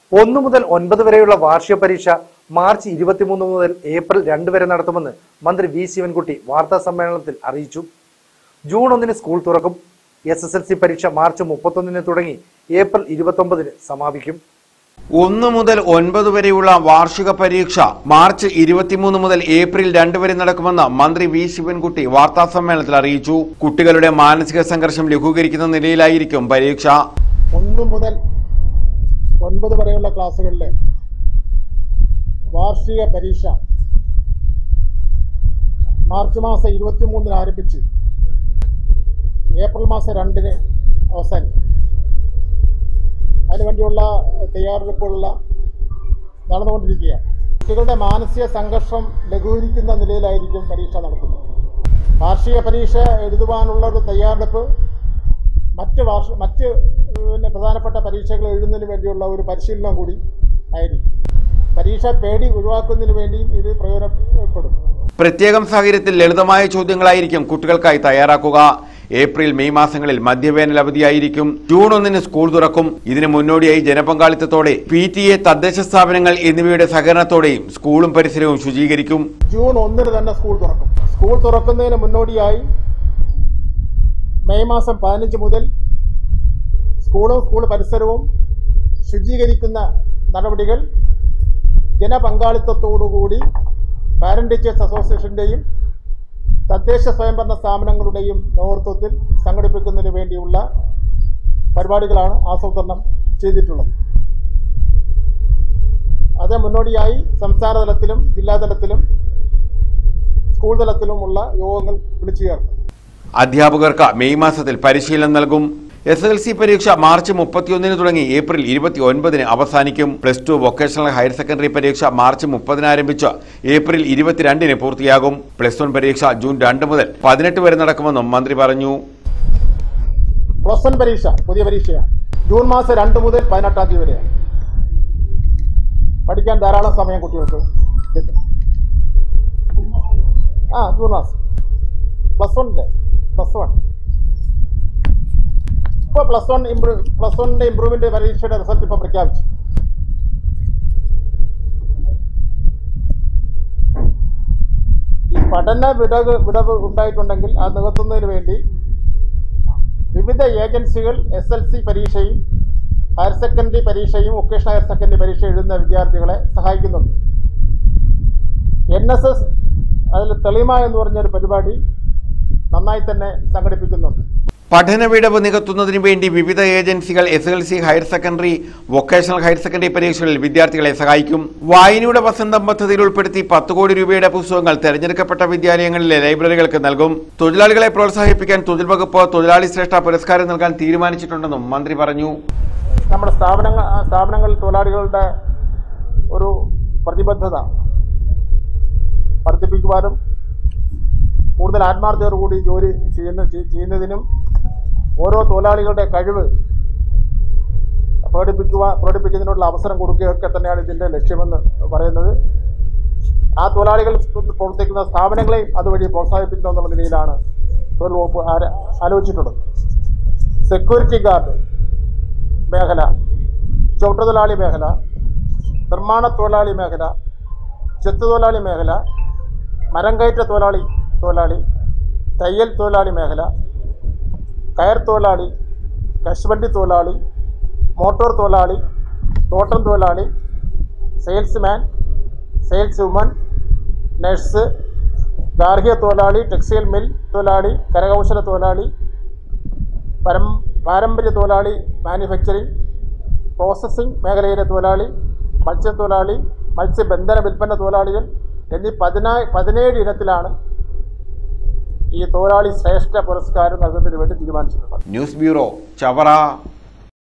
ഒന്നു മുതൽ ഒൻപത് വരെയുള്ള വാർഷിക പരീക്ഷ മാർച്ച് ഇരുപത്തിമൂന്ന് മുതൽ ഏപ്രിൽ രണ്ട് വരെ നടത്തുമെന്ന് മന്ത്രി വി ശിവൻകുട്ടി വാർത്താ സമ്മേളനത്തിൽ അറിയിച്ചു ജൂൺ ഒന്നിന് സ്കൂൾ തുറക്കും എസ് എസ് എൽ സി പരീക്ഷ മാർച്ച് മുപ്പത്തൊന്നിന് തുടങ്ങി ഏപ്രിൽ ഇരുപത്തൊമ്പതിന് സമാപിക്കും ഒന്ന് മുതൽ ഒൻപത് വരെയുള്ള വാർഷിക പരീക്ഷ മാർച്ച് ഇരുപത്തിമൂന്ന് മുതൽ ഏപ്രിൽ രണ്ട് വരെ നടക്കുമെന്ന് മന്ത്രി വി ശിവൻകുട്ടി വാർത്താ സമ്മേളനത്തിൽ അറിയിച്ചു കുട്ടികളുടെ മാനസിക സംഘർഷം ലഘൂകരിക്കുന്ന നിലയിലായിരിക്കും പരീക്ഷ ഒന്ന് മുതൽ ഒൻപത് വരെയുള്ള ക്ലാസ്സുകളിലെ വാർഷിക പരീക്ഷ മാർച്ച് മാസം ഇരുപത്തിമൂന്നിന് ആരംഭിച്ച് ഏപ്രിൽ മാസം രണ്ടിന് അവസാനിക്കും അതിനുവേണ്ടിയുള്ള തയ്യാറെടുപ്പുള്ള നടന്നുകൊണ്ടിരിക്കുകയാണ് കുട്ടികളുടെ മാനസിക സംഘർഷം ലഘൂകരിക്കുന്ന നിലയിലായിരിക്കും പരീക്ഷ നടത്തുന്നത് വാർഷിക പരീക്ഷ എഴുതുവാനുള്ള ഒരു തയ്യാറെടുപ്പ് മറ്റ് വാർഷ മറ്റ് പിന്നെ പ്രധാനപ്പെട്ട പരീക്ഷകൾ എഴുതുന്നതിന് വേണ്ടിയുള്ള ഒരു പരിശീലനം കൂടി ആയിരിക്കും പരീക്ഷ പേടി ഒഴിവാക്കുന്നതിന് വേണ്ടിയും ഇത് പ്രയോജനപ്പെടും പ്രത്യേകം സാഹചര്യത്തിൽ ലളിതമായ ചോദ്യങ്ങളായിരിക്കും കുട്ടികൾക്കായി തയ്യാറാക്കുക ഏപ്രിൽ മെയ് മാസങ്ങളിൽ മധ്യവേനൽ അവധിയായിരിക്കും ജൂൺ ഒന്നിന് സ്കൂൾ തുറക്കും ഇതിന് മുന്നോടിയായി ജനപങ്കാളിത്തത്തോടെ പി ടി എ തദ്ദേശ സ്ഥാപനങ്ങൾ എന്നിവയുടെ സഹകരണത്തോടെയും സ്കൂളും പരിസരവും ശുചീകരിക്കും ജൂൺ ഒന്നിന് തന്നെ സ്കൂൾ തുറക്കും സ്കൂൾ തുറക്കുന്നതിന് മുന്നോടിയായി മെയ് മാസം പതിനഞ്ച് മുതൽ സ്കൂളും സ്കൂൾ പരിസരവും ശുചീകരിക്കുന്ന നടപടികൾ ജനപങ്കാളിത്തത്തോടുകൂടി പാരന്റ് ടീച്ചേഴ്സ് അസോസിയേഷൻ്റെയും തദ്ദേശ സ്വയംഭരണ സ്ഥാപനങ്ങളുടെയും നേതൃത്വത്തിൽ സംഘടിപ്പിക്കുന്നതിന് വേണ്ടിയുള്ള പരിപാടികളാണ് ആസൂത്രണം ചെയ്തിട്ടുള്ളത് അത് മുന്നോടിയായി സംസ്ഥാന തലത്തിലും ജില്ലാതലത്തിലും സ്കൂൾ തലത്തിലുമുള്ള യോഗങ്ങൾ വിളിച്ചു ചേർക്കും അധ്യാപകർക്ക് മെയ് മാസത്തിൽ പരിശീലനം നൽകും എസ് എൽ സി പരീക്ഷ മാർച്ച് മുപ്പത്തിയൊന്നിന് തുടങ്ങി ഏപ്രിൽ ഇരുപത്തി ഒൻപതിന് അവസാനിക്കും plus two vocational higher secondary പരീക്ഷ മാർച്ച് മുപ്പതിന് ആരംഭിച്ച് ഏപ്രിൽ ഇരുപത്തിരണ്ടിന് പൂർത്തിയാകും പ്ലസ് വൺ പരീക്ഷ ജൂൺ രണ്ട് മുതൽ പതിനെട്ട് വരെ നടക്കുമെന്നും മന്ത്രി പറഞ്ഞു പ്ലസ് വൺ പരീക്ഷ പുതിയ പരീക്ഷയാണ് ജൂൺ മാസം രണ്ട് മുതൽ പതിനെട്ടാം തീയതി വരെയാണ് പഠിക്കാൻ ധാരാളം സമയം കുട്ടികൾക്ക് കിട്ടും ആ ജൂൺ മാസം പ്ലസ് വണ്ണിൻ്റെ പ്ലസ് വൺ ഇപ്പോൾ പ്ലസ് വൺ ഇംപ്രൂ പ്ലസ് വണ്ണിൻ്റെ ഇമ്പ്രൂവ്മെൻ്റ് പരീക്ഷയുടെ റിസൾട്ട് ഇപ്പോൾ പ്രഖ്യാപിച്ചു ഈ പഠന വിടവ് വിടവ് ഉണ്ടായിട്ടുണ്ടെങ്കിൽ അത് നികത്തുന്നതിന് വേണ്ടി വിവിധ ഏജൻസികൾ എസ് എൽ സി പരീക്ഷയും ഹയർ സെക്കൻഡറി പരീക്ഷയും വൊക്കേഷണൽ ഹയർ സെക്കൻഡറി പരീക്ഷ എഴുതുന്ന വിദ്യാർത്ഥികളെ സഹായിക്കുന്നുണ്ട് എൻ എസ് എസ് അതിൽ തെളിമ എന്ന് പറഞ്ഞൊരു പരിപാടി നന്നായി തന്നെ സംഘടിപ്പിക്കുന്നുണ്ട് പഠന വിടവ് നികത്തുന്നതിന് വേണ്ടി വിവിധ ഏജൻസികൾ S L C higher secondary vocational higher secondary പരീക്ഷകളിൽ വിദ്യാർത്ഥികളെ സഹായിക്കും വായനയുടെ വസന്തം പദ്ധതിയിൽ ഉൾപ്പെടുത്തി പത്ത് കോടി രൂപയുടെ പുസ്തകങ്ങൾ തെരഞ്ഞെടുക്കപ്പെട്ട വിദ്യാലയങ്ങളിലെ ലൈബ്രറികൾക്ക് നൽകും തൊഴിലാളികളെ പ്രോത്സാഹിപ്പിക്കാൻ തൊഴിൽ വകുപ്പ് തൊഴിലാളി ശ്രേഷ്ഠ പുരസ്കാരം നൽകാൻ തീരുമാനിച്ചിട്ടുണ്ടെന്നും മന്ത്രി പറഞ്ഞു നമ്മുടെ സ്ഥാപനങ്ങൾ സ്ഥാപനങ്ങളിൽ തൊഴിലാളികളുടെ ഒരു പ്രതിബദ്ധത വർദ്ധിപ്പിക്കുവാനും കൂടുതൽ ആത്മാർത്ഥതയോടുകൂടി ജോലി ചെയ്യുന്ന ചെയ്- ചെയ്യുന്നതിനും ഓരോ തൊഴിലാളികളുടെ കഴിവ് പ്രകടിപ്പിക്കുക പ്രകടിപ്പിക്കുന്നതിനുള്ള അവസരം കൊടുക്കുകയൊക്കെ തന്നെയാണ് ഇതിൻ്റെ ലക്ഷ്യമെന്ന് പറയുന്നത് ആ തൊഴിലാളികൾ പ്രവർത്തിക്കുന്ന സ്ഥാപനങ്ങളെയും അതുവഴി പ്രോത്സാഹിപ്പിക്കുക എന്നുള്ള നിലയിലാണ് തൊഴിൽ വകുപ്പ് ആര- ആലോചിച്ചിട്ടുള്ളത് സെക്യൂരിറ്റി ഗാർഡ് മേഖല ചവിട്ടുതൊഴിലാളി മേഖല നിർമ്മാണ തൊഴിലാളി മേഖല ചെത്തുതൊഴിലാളി മേഖല മരം കയറ്റ തൊഴിലാളി തൊഴിലാളി തയ്യൽ തൊഴിലാളി മേഖല കയർ തൊഴിലാളി കശുവണ്ടി തൊഴിലാളി മോട്ടോർ തൊഴിലാളി തോട്ടം തൊഴിലാളി സെയിൽസ്മാൻ സെയിൽസ് വുമൺ നഴ്സ് ഗാർഹിക തൊഴിലാളി ടെക്സ്റ്റൈൽ മിൽ തൊഴിലാളി കരകൗശല തൊഴിലാളി പരം പാരമ്പര്യ തൊഴിലാളി മാനുഫാക്ചറിംഗ് പ്രോസസ്സിംഗ് മേഖലയിലെ തൊഴിലാളി മത്സ്യത്തൊഴിലാളി മത്സ്യബന്ധന വിൽപ്പന തൊഴിലാളികൾ എന്നീ പതിനാ പതിനേഴ് ഇനത്തിലാണ് ഈ തൊഴിലാളി ശ്രേഷ്ഠ പുരസ്കാരം നൽകുന്നതിന് വേണ്ടി തീരുമാനിച്ചിട്ടുള്ളത് ന്യൂസ് ബ്യൂറോ ചവറ